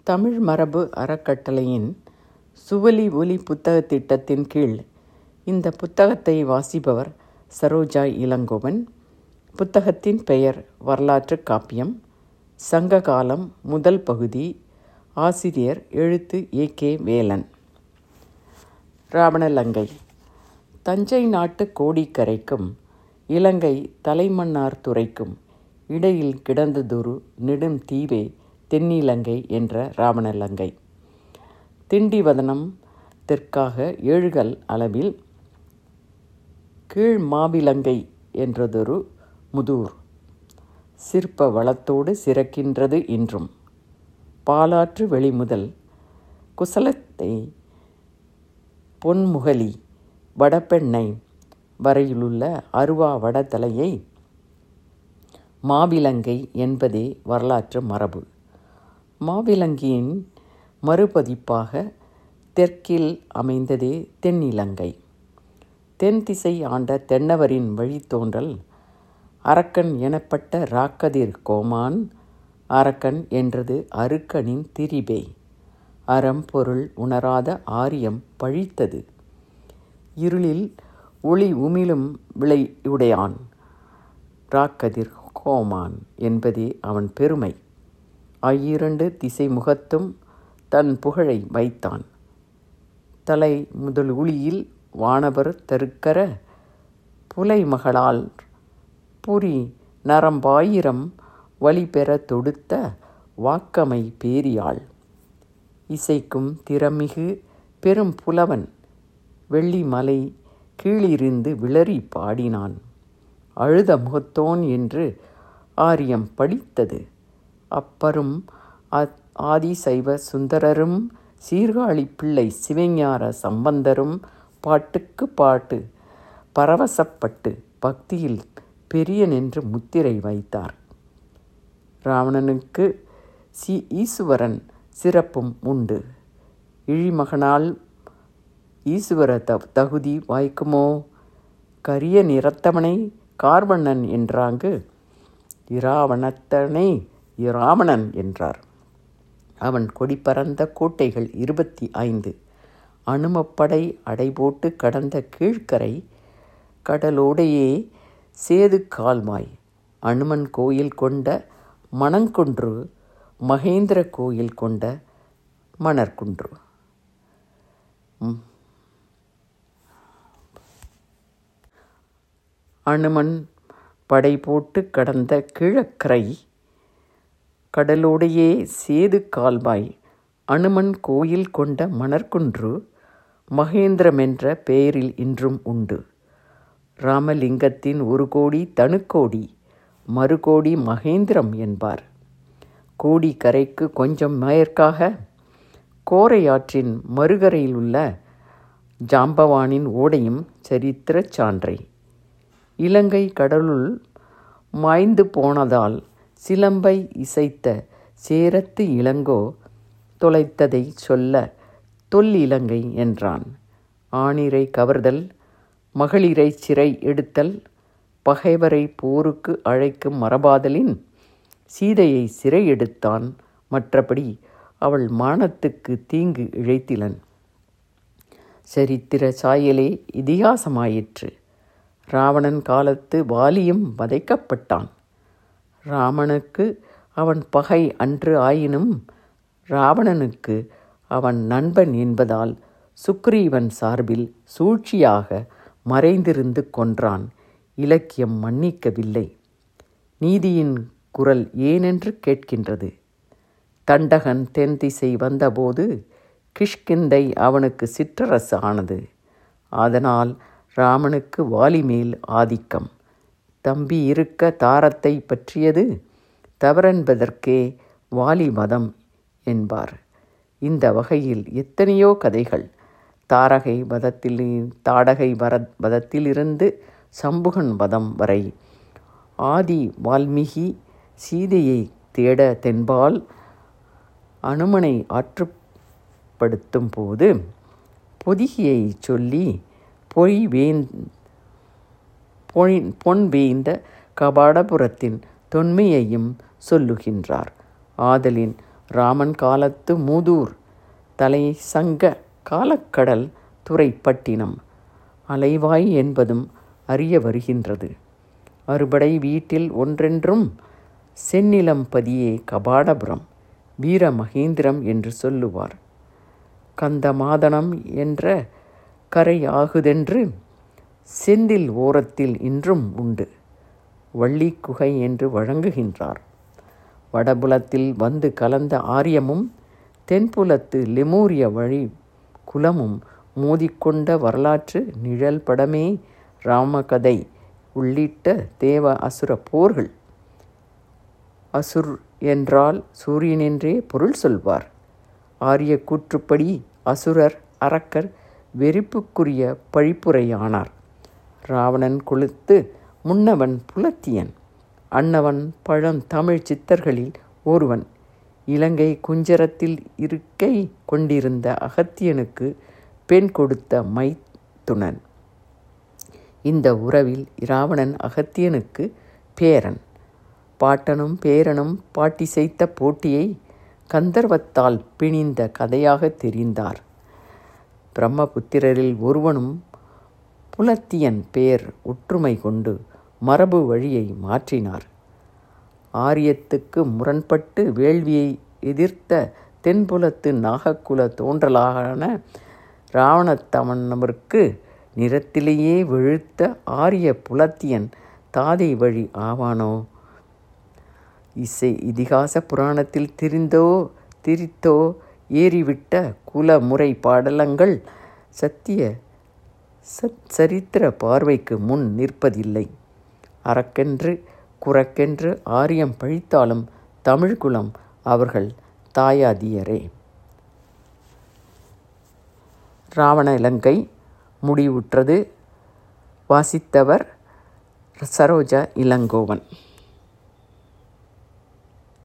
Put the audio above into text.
தமிழ் மரபு அறக்கட்டளையின் சுவலி ஒலி புத்தகத் திட்டத்தின் கீழ் இந்த புத்தகத்தை வாசிப்பவர் சரோஜா இளங்கோவன் புத்தகத்தின் பெயர் வரலாற்றுக் காப்பியம் சங்ககாலம் முதல் பகுதி ஆசிரியர் எழுத்து ஏ கே வேலன் ராவணலங்கை தஞ்சை நாட்டு கோடிக்கரைக்கும் இலங்கை தலைமன்னார் துறைக்கும் இடையில் கிடந்ததொரு நெடும் தீவே தென்னிலங்கை என்ற ராவணலங்கை திண்டிவதனம் தெற்காக ஏழுகல் அளவில் கீழ் மாவிலங்கை என்றதொரு முதூர் சிற்ப வளத்தோடு சிறக்கின்றது இன்றும் பாலாற்று வெளிமுதல் குசலத்தை பொன்முகலி வடபெண்ணை வரையிலுள்ள அருவா வடதலையை மாவிலங்கை என்பதே வரலாற்று மரபு மாவிலங்கியின் மறுபதிப்பாக தெற்கில் அமைந்ததே தென்னிலங்கை தென் திசை ஆண்ட தென்னவரின் வழித்தோன்றல் அரக்கன் எனப்பட்ட ராக்கதிர் கோமான் அரக்கன் என்றது அருக்கனின் திரிபே அறம் பொருள் உணராத ஆரியம் பழித்தது இருளில் ஒளி உமிழும் விளை உடையான் ராக்கதிர் கோமான் என்பதே அவன் பெருமை ஆயிரண்டு திசை முகத்தும் தன் புகழை வைத்தான் தலை முதல் உளியில் வானவர் தருக்கர புலை மகளால் புரி நரம்பாயிரம் வழிபெற தொடுத்த வாக்கமை பேரியாள் இசைக்கும் திறமிகு பெரும் புலவன் வெள்ளிமலை கீழிருந்து விளறி பாடினான் அழுத முகத்தோன் என்று ஆரியம் படித்தது அப்பரும் ஆதிசைவ சுந்தரரும் சீர்காழி பிள்ளை சிவஞார சம்பந்தரும் பாட்டுக்கு பாட்டு பரவசப்பட்டு பக்தியில் பெரியன் என்று முத்திரை வைத்தார் ராவணனுக்கு சி ஈசுவரன் சிறப்பும் உண்டு இழிமகனால் ஈசுவர த தகுதி வாய்க்குமோ கரிய நிறத்தவனை கார்வண்ணன் என்றாங்கு இராவணத்தனை இராவணன் என்றார் அவன் கொடி பறந்த கோட்டைகள் இருபத்தி ஐந்து அனுமப்படை அடைபோட்டு கடந்த கீழ்க்கரை கடலோடையே சேது கால்மாய் அனுமன் கோயில் கொண்ட மணங்குன்று மகேந்திர கோயில் கொண்ட மணற்குன்று அனுமன் படை போட்டு கடந்த கிழக்கரை கடலோடையே சேது கால்வாய் அனுமன் கோயில் கொண்ட மணற்குன்று மகேந்திரம் என்ற பெயரில் இன்றும் உண்டு ராமலிங்கத்தின் ஒரு கோடி தனுக்கோடி மறுகோடி மகேந்திரம் என்பார் கோடி கரைக்கு கொஞ்சம் மேற்காக கோரையாற்றின் மறுகரையில் உள்ள ஜாம்பவானின் ஓடையும் சரித்திர சான்றை இலங்கை கடலுள் மாய்ந்து போனதால் சிலம்பை இசைத்த சேரத்து இளங்கோ தொலைத்ததை சொல்ல தொல்லிலங்கை என்றான் ஆணிரை கவர்தல் மகளிரை சிறை எடுத்தல் பகைவரை போருக்கு அழைக்கும் மரபாதலின் சீதையை சிறை எடுத்தான் மற்றபடி அவள் மானத்துக்கு தீங்கு இழைத்திலன் சரித்திர சாயலே இதிகாசமாயிற்று ராவணன் காலத்து வாலியும் வதைக்கப்பட்டான் ராமனுக்கு அவன் பகை அன்று ஆயினும் ராவணனுக்கு அவன் நண்பன் என்பதால் சுக்ரீவன் சார்பில் சூழ்ச்சியாக மறைந்திருந்து கொன்றான் இலக்கியம் மன்னிக்கவில்லை நீதியின் குரல் ஏனென்று கேட்கின்றது தண்டகன் தென் திசை வந்தபோது கிஷ்கிந்தை அவனுக்கு சிற்றரசு ஆனது அதனால் ராமனுக்கு வாலி மேல் ஆதிக்கம் தம்பி இருக்க தாரத்தை பற்றியது தவறென்பதற்கே வாலி மதம் என்பார் இந்த வகையில் எத்தனையோ கதைகள் தாரகை வதத்தில் தாடகை வர வதத்திலிருந்து சம்புகன் வதம் வரை ஆதி வால்மீகி சீதையை தேட தென்பால் அனுமனை ஆற்றுப்படுத்தும் போது பொதிகையை சொல்லி பொய் வேந் பொய் பொன் வேய்ந்த கபாடபுரத்தின் தொன்மையையும் சொல்லுகின்றார் ஆதலின் ராமன் காலத்து மூதூர் தலை சங்க காலக்கடல் துறைப்பட்டினம் அலைவாய் என்பதும் அறிய வருகின்றது அறுபடை வீட்டில் ஒன்றென்றும் செந்நிலம் பதியே கபாடபுரம் வீர மகேந்திரம் என்று சொல்லுவார் கந்தமாதனம் என்ற கரை ஆகுதென்று செந்தில் ஓரத்தில் இன்றும் உண்டு வள்ளி குகை என்று வழங்குகின்றார் வடபுலத்தில் வந்து கலந்த ஆரியமும் தென்புலத்து லெமூரிய வழி குலமும் மோதிக்கொண்ட வரலாற்று நிழல் படமே ராமகதை உள்ளிட்ட தேவ அசுர போர்கள் அசுர் என்றால் சூரியனென்றே பொருள் சொல்வார் ஆரிய கூற்றுப்படி அசுரர் அரக்கர் வெறுப்புக்குரிய பழிப்புரையானார் ராவணன் கொளுத்து முன்னவன் புலத்தியன் அன்னவன் பழம் தமிழ் சித்தர்களில் ஒருவன் இலங்கை குஞ்சரத்தில் இருக்கை கொண்டிருந்த அகத்தியனுக்கு பெண் கொடுத்த மைத்துனன் இந்த உறவில் இராவணன் அகத்தியனுக்கு பேரன் பாட்டனும் பேரனும் பாட்டிசைத்த போட்டியை கந்தர்வத்தால் பிணிந்த கதையாக தெரிந்தார் பிரம்மபுத்திரரில் ஒருவனும் புலத்தியன் பேர் ஒற்றுமை கொண்டு மரபு வழியை மாற்றினார் ஆரியத்துக்கு முரண்பட்டு வேள்வியை எதிர்த்த தென்புலத்து நாகக்குல தோன்றலான இராவணத்தமன்னவருக்கு நிறத்திலேயே வெளுத்த ஆரிய புலத்தியன் தாதை வழி ஆவானோ இசை இதிகாச புராணத்தில் திரிந்தோ திரித்தோ ஏறிவிட்ட குல முறை பாடலங்கள் சத்திய சத் சரித்திர பார்வைக்கு முன் நிற்பதில்லை அறக்கென்று குறக்கென்று ஆரியம் பழித்தாலும் தமிழ்குலம் அவர்கள் தாயாதியரே ராவண இலங்கை முடிவுற்றது வாசித்தவர் சரோஜா இளங்கோவன்